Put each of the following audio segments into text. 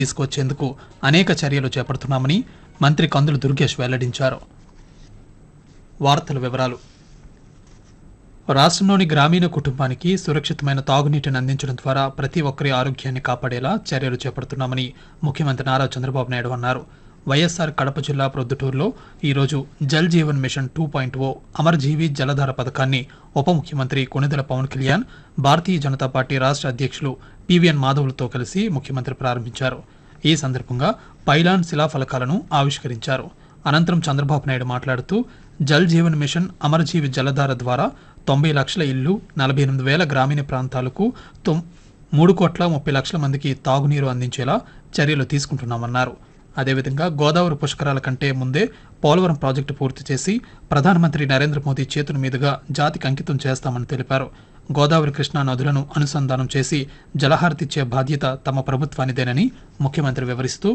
తీసుకొచ్చేందుకు అనేక చర్యలు చేపడుతున్నామని మంత్రి కందులు దుర్గేష్ వెల్లడించారు వార్తల వివరాలు రాష్ట్రంలోని గ్రామీణ కుటుంబానికి సురక్షితమైన తాగునీటిని అందించడం ద్వారా ప్రతి ఒక్కరి ఆరోగ్యాన్ని కాపాడేలా చర్యలు చేపడుతున్నామని ముఖ్యమంత్రి నారా చంద్రబాబు నాయుడు అన్నారు వైఎస్ఆర్ కడప జిల్లా ప్రొద్దుటూరులో ఈరోజు Jal Jeevan mission two point O Amarjeevi Jaladhara పథకాన్ని ఉప ముఖ్యమంత్రి కొణిదెల పవన్ కళ్యాణ్ భారతీయ జనతా పార్టీ రాష్ట్ర అధ్యక్షులు పివిఎన్ మాధవ్లతో కలిసి ముఖ్యమంత్రి ప్రారంభించారు ఈ సందర్భంగా పైలాన్ శిలాఫలకాలను ఆవిష్కరించారు అనంతరం చంద్రబాబు నాయుడు మాట్లాడుతూ జల్ జీవన్ మిషన్ అమరజీవి జలధార ద్వారా తొంభై లక్షల ఇళ్లు నలభై ఎనిమిది వేల గ్రామీణ ప్రాంతాలకు తొమ్ మూడు కోట్ల ముప్పై లక్షల మందికి తాగునీరు అందించేలా చర్యలు తీసుకుంటున్నామన్నారు అదేవిధంగా గోదావరి పుష్కరాల కంటే ముందే పోలవరం ప్రాజెక్టు పూర్తి చేసి ప్రధానమంత్రి నరేంద్ర మోదీ చేతుల మీదుగా జాతికి అంకితం చేస్తామని తెలిపారు గోదావరి కృష్ణా నదులను అనుసంధానం చేసి జలహారతిచ్చే బాధ్యత తమ ప్రభుత్వానిదేనని ముఖ్యమంత్రి వివరిస్తూ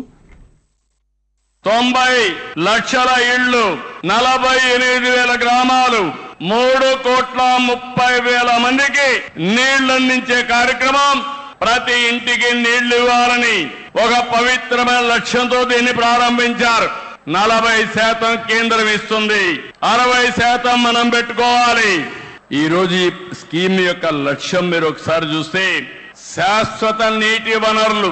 తొంభై లక్షల ఇళ్లు నలభై ఎనిమిది వేల గ్రామాలు మూడు కోట్ల ముప్పై వేల మందికి నీళ్లు అందించే కార్యక్రమం ప్రతి ఇంటికి నీళ్లు ఇవ్వాలని ఒక పవిత్రమైన లక్ష్యంతో దీన్ని ప్రారంభించారు నలభై శాతం కేంద్రం ఇస్తుంది అరవై శాతం మనం పెట్టుకోవాలి ఈ రోజు ఈ స్కీమ్ యొక్క లక్ష్యం మీరు ఒకసారి చూస్తే శాశ్వత నీటి వనరులు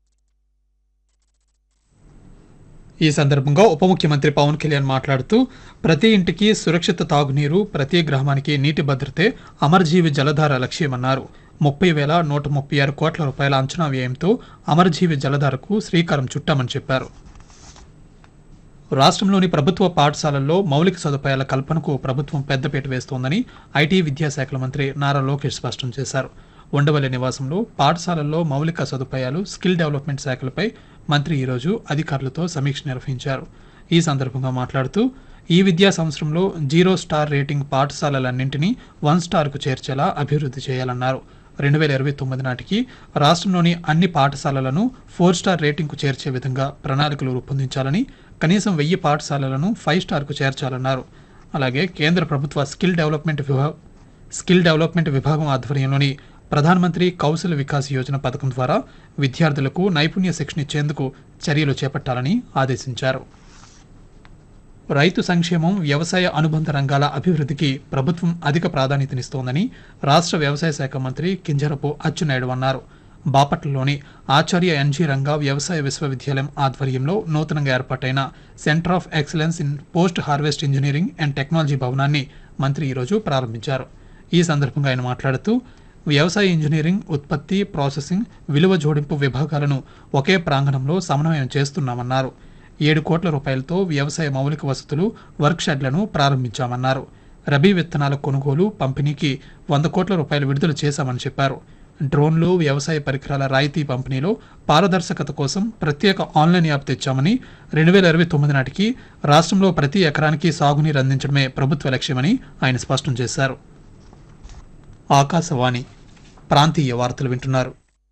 ఈ సందర్భంగా ఉప ముఖ్యమంత్రి పవన్ కళ్యాణ్ మాట్లాడుతూ ప్రతి ఇంటికి సురక్షిత తాగునీరు ప్రతి గ్రామానికి నీటి భద్రతే అమరజీవి జలధార లక్ష్యమన్నారు ముప్పై వేల నూట ముప్పై ఆరు కోట్ల రూపాయల అంచనా వ్యయంతో అమరజీవి జలధారకు శ్రీకారం చుట్టామని చెప్పారు రాష్ట్రంలోని ప్రభుత్వ పాఠశాలల్లో మౌలిక సదుపాయాల కల్పనకు ప్రభుత్వం పెద్దపీట వేస్తోందని ఐటీ విద్యాశాఖల మంత్రి నారా లోకేష్ స్పష్టం చేశారు ఉండవల్లి నివాసంలో పాఠశాలల్లో మౌలిక సదుపాయాలు స్కిల్ డెవలప్మెంట్ శాఖలపై మంత్రి ఈరోజు అధికారులతో సమీక్ష నిర్వహించారు ఈ సందర్భంగా మాట్లాడుతూ ఈ విద్యా సంవత్సరంలో జీరో స్టార్ రేటింగ్ పాఠశాలలన్నింటినీ వన్ స్టార్కు చేర్చేలా అభివృద్ధి చేయాలన్నారు రెండు వేల ఇరవై తొమ్మిది నాటికి రాష్ట్రంలోని అన్ని పాఠశాలలను ఫోర్ స్టార్ రేటింగ్కు చేర్చే విధంగా ప్రణాళికలు రూపొందించాలని కనీసం వెయ్యి పాఠశాలలను ఫైవ్ స్టార్కు చేర్చాలన్నారు అలాగే కేంద్ర ప్రభుత్వ స్కిల్ డెవలప్మెంట్ విభా స్కిల్ డెవలప్మెంట్ విభాగం ఆధ్వర్యంలోని ప్రధానమంత్రి కౌశల్ వికాస్ యోజన పథకం ద్వారా విద్యార్థులకు నైపుణ్య శిక్షణ ఇచ్చేందుకు చర్యలు చేపట్టాలని ఆదేశించారు రైతు సంక్షేమం వ్యవసాయ అనుబంధ రంగాల అభివృద్ధికి ప్రభుత్వం అధిక ప్రాధాన్యతనిస్తోందని రాష్ట్ర వ్యవసాయ శాఖ మంత్రి కింజరపు అచ్చెన్నాయుడు అన్నారు బాపట్లలోని ఆచార్య ఎన్జీ రంగా వ్యవసాయ విశ్వవిద్యాలయం ఆధ్వర్యంలో నూతనంగా ఏర్పాటైన centre of excellence in post harvest engineering and technology భవనాన్ని మంత్రి ఈరోజు ప్రారంభించారు ఈ సందర్భంగా ఆయన మాట్లాడుతూ వ్యవసాయ ఇంజనీరింగ్ ఉత్పత్తి ప్రాసెసింగ్ విలువ జోడింపు విభాగాలను ఒకే ప్రాంగణంలో సమన్వయం చేస్తున్నామన్నారు ఏడు కోట్ల రూపాయలతో వ్యవసాయ మౌలిక వసతులు వర్క్ షెడ్లను ప్రారంభించామన్నారు రబీ విత్తనాల కొనుగోలు పంపిణీకి వంద కోట్ల రూపాయలు విడుదల చేశామని చెప్పారు డ్రోన్లు వ్యవసాయ పరికరాల రాయితీ పంపిణీలో పారదర్శకత కోసం ప్రత్యేక ఆన్లైన్ యాప్ తెచ్చామని రెండు వేల ఇరవై తొమ్మిది నాటికి రాష్ట్రంలో ప్రతి ఎకరానికి సాగునీరు అందించడమే ప్రభుత్వ లక్ష్యమని ఆయన స్పష్టం చేశారు ఆకాశవాణి ప్రాంతీయ వార్తలు వింటున్నారు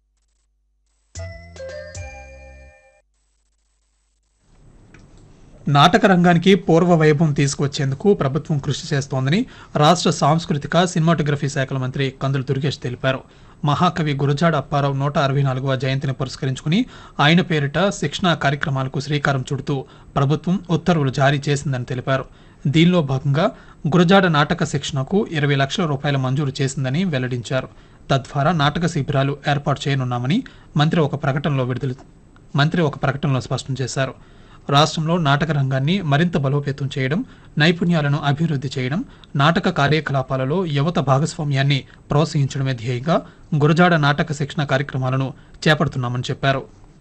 నాటక రంగానికి పూర్వ వైభవం తీసుకువచ్చేందుకు ప్రభుత్వం కృషి చేస్తోందని రాష్ట్ర సాంస్కృతిక సినిమాటోగ్రఫీ శాఖల మంత్రి కందులు దుర్గేష్ తెలిపారు మహాకవి గురజాడ అప్పారావు నూట అరవై నాలుగవ జయంతిని పురస్కరించుకుని ఆయన పేరిట శిక్షణా కార్యక్రమాలకు శ్రీకారం చుడుతూ ప్రభుత్వం ఉత్తర్వులు జారీ చేసిందని తెలిపారు దీనిలో భాగంగా గురజాడ నాటక శిక్షణకు ఇరవై లక్షల రూపాయల మంజూరు చేసిందని వెల్లడించారు తద్వారా నాటక శిబిరాలు ఏర్పాటు చేయనున్నామని మంత్రి ఒక ప్రకటనలో విడుదల మంత్రి ఒక ప్రకటనలో స్పష్టం చేశారు రాష్ట్రంలో నాటక రంగాన్ని మరింత బలోపేతం చేయడం నైపుణ్యాలను అభివృద్ధి చేయడం నాటక కార్యకలాపాలలో యువత భాగస్వామ్యాన్ని ప్రోత్సహించడమే ధ్యేయంగా గురజాడ నాటక శిక్షణ కార్యక్రమాలను చేపడుతున్నామని చెప్పారు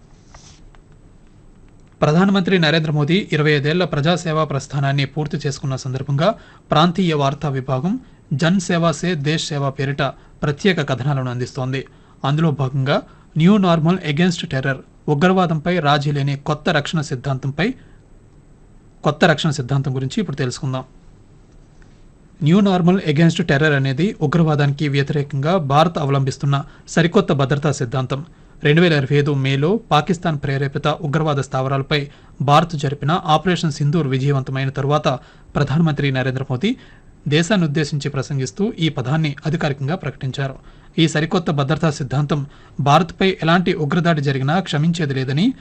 ప్రధానమంత్రి నరేంద్ర మోదీ ఇరవై ఐదేళ్ల ప్రజాసేవా ప్రస్థానాన్ని పూర్తి చేసుకున్న సందర్భంగా ప్రాంతీయ వార్తా విభాగం జన్ సేవా సే దేశ్ సేవ పేరిట ప్రత్యేక కథనాలను అందిస్తోంది అందులో భాగంగా న్యూ నార్మల్ అగేన్స్ట్ టెర్రర్ ఉగ్రవాదంపై రాజీ లేని కొత్త రక్షణ సిద్ధాంతంపై కొత్త రక్షణ సిద్ధాంతం గురించి ఇప్పుడు తెలుసుకుందాం న్యూ నార్మల్ అగేన్స్ట్ టెర్రర్ అనేది ఉగ్రవాదానికి వ్యతిరేకంగా భారత్ అవలంబిస్తున్న సరికొత్త భద్రతా సిద్ధాంతం రెండు వేల ఇరవై ఐదు మేలో పాకిస్తాన్ ప్రేరేపిత ఉగ్రవాద స్థావరాలపై భారత్ జరిపిన ఆపరేషన్ సింధూర్ విజయవంతమైన తరువాత ప్రధానమంత్రి నరేంద్ర మోదీ దేశాన్ని ఉద్దేశించి ప్రసంగిస్తూ ఈ పదాన్ని అధికారికంగా ప్రకటించారు ఈ సరికొత్త భద్రతా సిద్ధాంతం భారత్పై ఎలాంటి ఉగ్రదాడి జరిగినా క్షమించేది లేదని